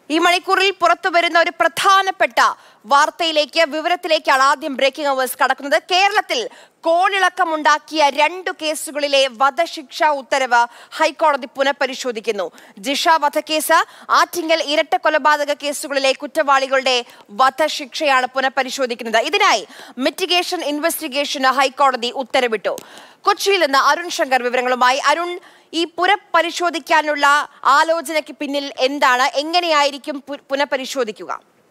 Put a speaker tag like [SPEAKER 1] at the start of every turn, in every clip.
[SPEAKER 1] ഈ മണിക്കൂറിൽ പുറത്തു വരുന്ന ഒരു പ്രധാനപ്പെട്ട വാർത്തയിലേക്ക് വിവരത്തിലേക്കാണ് ആദ്യം ബ്രേക്കിംഗ് അവേഴ്സ് കടക്കുന്നത് കേരളത്തിൽ കോളിളക്കമുണ്ടാക്കിയ രണ്ടു കേസുകളിലെ വധശിക്ഷ ഉത്തരവ് ഹൈക്കോടതി പുനഃപരിശോധിക്കുന്നു ജിഷ വധക്കേസ് ആറ്റിങ്ങൽ ഇരട്ട കൊലപാതക കേസുകളിലെ കുറ്റവാളികളുടെ വധശിക്ഷയാണ് പുനഃപരിശോധിക്കുന്നത് ഇതിനായി മിറ്റിഗേഷൻ ഇൻവെസ്റ്റിഗേഷന് ഹൈക്കോടതി ഉത്തരവിട്ടു കൊച്ചിയിൽ നിന്ന് അരുൺ ശങ്കർ വിവരങ്ങളുമായി അരുൺ ഈ പുനഃപരിശോധിക്കാനുള്ള ആലോചനയ്ക്ക് പിന്നിൽ എന്താണ് എങ്ങനെയായിരിക്കും പു- പുനഃപരിശോധിക്കുക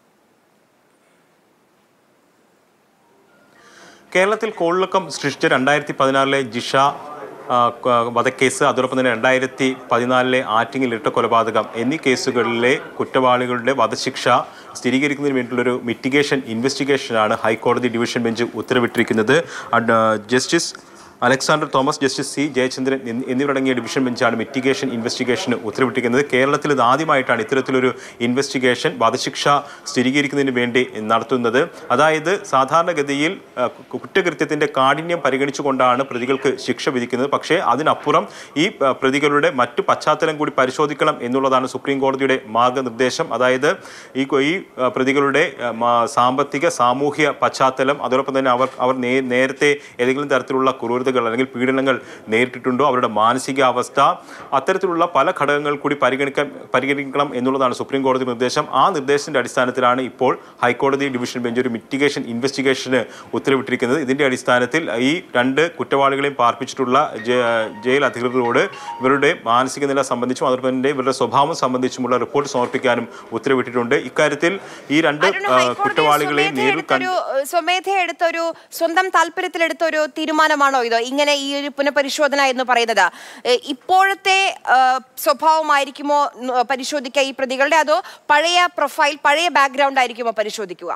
[SPEAKER 2] കേരളത്തിൽ കോളിളക്കം സൃഷ്ടിച്ച രണ്ടായിരത്തി പതിനാറിലെ ജിഷ ആ, ക- വധക്കേസ് അതോടൊപ്പം തന്നെ രണ്ടായിരത്തി പതിനാലിലെ ആറ്റിങ്ങൽ ഇരട്ട കൊലപാതകം എന്നീ കേസുകളിലെ കുറ്റവാളികളുടെ വധശിക്ഷ സ്ഥിരീകരിക്കുന്നതിന് വേണ്ടിയുള്ളൊരു മിറ്റിഗേഷൻ ഇൻവെസ്റ്റിഗേഷനാണ് ഹൈക്കോടതി ഡിവിഷൻ ബെഞ്ച് ഉത്തരവിട്ടിരിക്കുന്നത് അഡ് justice Alexander Thomas justice C Jayachandran എന്നി- എന്നിവരടങ്ങിയ ഡിവിഷൻ ബെഞ്ചാണ് മിറ്റിഗേഷൻ ഇൻവെസ്റ്റിഗേഷന് ഉത്തരവിട്ടിരിക്കുന്നത് കേരളത്തിൽ ഇത് ആദ്യമായിട്ടാണ് ഇത്തരത്തിലൊരു ഇൻവെസ്റ്റിഗേഷൻ വധശിക്ഷ സ്ഥിരീകരിക്കുന്നതിന് വേണ്ടി നടത്തുന്നത് അതായത് സാധാരണഗതിയിൽ ആ, കു- കുറ്റകൃത്യത്തിന്റെ കാഠിന്യം പരിഗണിച്ചുകൊണ്ടാണ് പ്രതികൾക്ക് ശിക്ഷ വിധിക്കുന്നത് പക്ഷേ അതിനപ്പുറം ഈ ആ, പ്രതികളുടെ മറ്റു പശ്ചാത്തലം കൂടി പരിശോധിക്കണം എന്നുള്ളതാണ് സുപ്രീം കോടതിയുടെ മാർഗനിർദ്ദേശം അതായത് ഈ കൊ- ഈ ആ, പ്രതികളുടെ ആ, മാ- സാമ്പത്തിക സാമൂഹ്യ പശ്ചാത്തലം അതോടൊപ്പം തന്നെ അവർ അവർ നേ- നേരത്തെ ഏതെങ്കിലും തരത്തിലുള്ള ക്രൂരതകൾ അല്ലെങ്കിൽ പീഡനങ്ങൾ നേരിട്ടിട്ടുണ്ടോ അവരുടെ മാനസികാവസ്ഥ അത്തരത്തിലുള്ള പല ഘടകങ്ങൾ കൂടി പരിഗണിക്കാൻ പരിഗണിക്കണം എന്നുള്ളതാണ് സുപ്രീം കോടതി നിർദ്ദേശം ആ നിർദ്ദേശത്തിന്റെ അടിസ്ഥാനത്തിലാണ് ഇപ്പോൾ ഹൈക്കോടതി ഡിവിഷൻ ബെഞ്ച് ഒരു മിറ്റിഗേഷൻ ഇൻവെസ്റ്റിഗേഷന് ഉത്തരവിട്ടിരിക്കുന്നത് ഇതിന്റെ അടിസ്ഥാനത്തിൽ ഈ രണ്ട് കുറ്റവാളികളെയും പാർപ്പിച്ചിട്ടുള്ള ജെ- ജയിൽ അധികൃതരോട് ഇവരുടെ മാനസിക നില സംബന്ധിച്ചും അതോടൊപ്പം തന്നെ ഇവരുടെ സ്വഭാവം സംബന്ധിച്ചുമുള്ള റിപ്പോർട്ട് സമർപ്പിക്കാനും ഉത്തരവിട്ടിട്ടുണ്ട് ഇക്കാര്യത്തിൽ ഈ രണ്ട്
[SPEAKER 1] അരുൺ,
[SPEAKER 2] ആ,
[SPEAKER 1] ഹൈക്കോടതി
[SPEAKER 2] കുറ്റവാളികളെയും
[SPEAKER 1] സ്വമേധയാ
[SPEAKER 2] നേരിൽ കണ്ട്
[SPEAKER 1] എടുത്തൊരു സ്വമേധ എടുത്തൊരു സ്വന്തം താല്പര്യത്തിലെടുത്ത ഒരു തീരുമാനമാണോ ഇത് ഇങ്ങനെ ഈ ഒരു പുനഃപരിശോധന എന്ന് പറയുന്നത് ഏ, ഇപ്പോഴത്തെ ആ, സ്വഭാവമായിരിക്കുമോ ഉം, പരിശോധിക്കുക ഈ പ്രതികളുടെ അതോ പഴയ പ്രൊഫൈൽ പഴയ ബാക്ക്ഗ്രൗണ്ട് ആയിരിക്കുമോ പരിശോധിക്കുക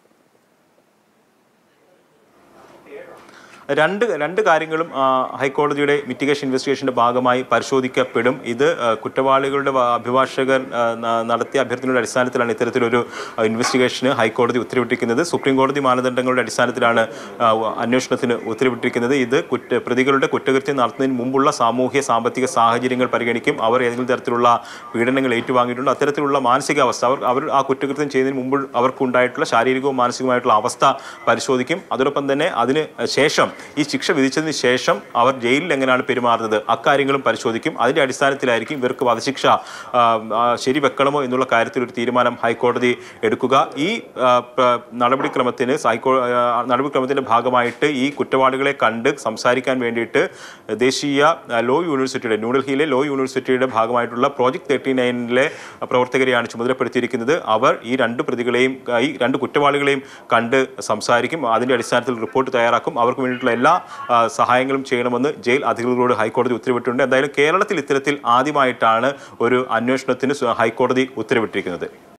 [SPEAKER 2] രണ്ട് രണ്ട് കാര്യങ്ങളും ആ, ഹൈക്കോടതിയുടെ മിറ്റിഗേഷൻ ഇൻവെസ്റ്റിഗേഷന്റെ ഭാഗമായി പരിശോധിക്കപ്പെടും ഇത് ആ, കുറ്റവാളികളുടെ വ- അഭിഭാഷകർ ആ, ന- നടത്തിയ അഭ്യർത്ഥനയുടെ അടിസ്ഥാനത്തിലാണ് ഇത്തരത്തിലൊരു ആ, ഇൻവെസ്റ്റിഗേഷന് ഹൈക്കോടതി ഉത്തരവിട്ടിരിക്കുന്നത് സുപ്രീം കോടതി മാനദണ്ഡങ്ങളുടെ അടിസ്ഥാനത്തിലാണ് ആ, വ- അന്വേഷണത്തിന് ഉത്തരവിട്ടിരിക്കുന്നത് ഇത് കുറ്റ പ്രതികളുടെ കുറ്റകൃത്യം നടത്തുന്നതിന് മുമ്പുള്ള സാമൂഹ്യ സാമ്പത്തിക സാഹചര്യങ്ങൾ പരിഗണിക്കും അവർ ഏതെങ്കിലും തരത്തിലുള്ള പീഡനങ്ങൾ ഏറ്റുവാങ്ങിയിട്ടുണ്ടോ അത്തരത്തിലുള്ള മാനസികാവസ്ഥ അവർ അവർ ആ കുറ്റകൃത്യം ചെയ്യുന്നതിന് മുമ്പ് അവർക്കുണ്ടായിട്ടുള്ള ശാരീരികവും മാനസികവുമായിട്ടുള്ള അവസ്ഥ പരിശോധിക്കും അതോടൊപ്പം തന്നെ അതിന് ശേഷം ഈ ശിക്ഷ വിധിച്ചതിന് ശേഷം അവർ ജയിലിൽ എങ്ങനെയാണ് പെരുമാറുന്നത് അക്കാര്യങ്ങളും പരിശോധിക്കും അതിന്റെ അടിസ്ഥാനത്തിലായിരിക്കും ഇവർക്ക് വധശിക്ഷ ആ, ആ, ശരിവെക്കണമോ എന്നുള്ള കാര്യത്തിൽ ഒരു തീരുമാനം ഹൈക്കോടതി എടുക്കുക ഈ ആ, പ്ര- നടപടിക്രമത്തിന് ഹൈക്കോ ആ, നടപടിക്രമത്തിന്റെ ഭാഗമായിട്ട് ഈ കുറ്റവാളികളെ കണ്ട് സംസാരിക്കാൻ വേണ്ടിയിട്ട് ദേശീയ ആ, ലോ യൂണിവേഴ്സിറ്റിയുടെ ന്യൂഡൽഹിയിലെ ലോ യൂണിവേഴ്സിറ്റിയുടെ ഭാഗമായിട്ടുള്ള പ്രോജക്ട് തേർട്ടി നയനിലെ പ്രവർത്തകരെയാണ് ചുമതലപ്പെടുത്തിയിരിക്കുന്നത് അവർ ഈ രണ്ട് പ്രതികളെയും ആ, ഈ രണ്ട് കുറ്റവാളികളെയും കണ്ട് സംസാരിക്കും അതിന്റെ അടിസ്ഥാനത്തിൽ റിപ്പോർട്ട് തയ്യാറാക്കും അവർക്ക് വേണ്ടിയിട്ടുള്ള എല്ലാ ആ, സഹായങ്ങളും ചെയ്യണമെന്ന് ജയിൽ അധികൃതരോട് ഹൈക്കോടതി ഉത്തരവിട്ടിട്ടുണ്ട് എന്തായാലും കേരളത്തിൽ ഇത്തരത്തിൽ ആദ്യമായിട്ടാണ് ഒരു അന്വേഷണത്തിന് സു- ഹൈക്കോടതി ഉത്തരവിട്ടിരിക്കുന്നത്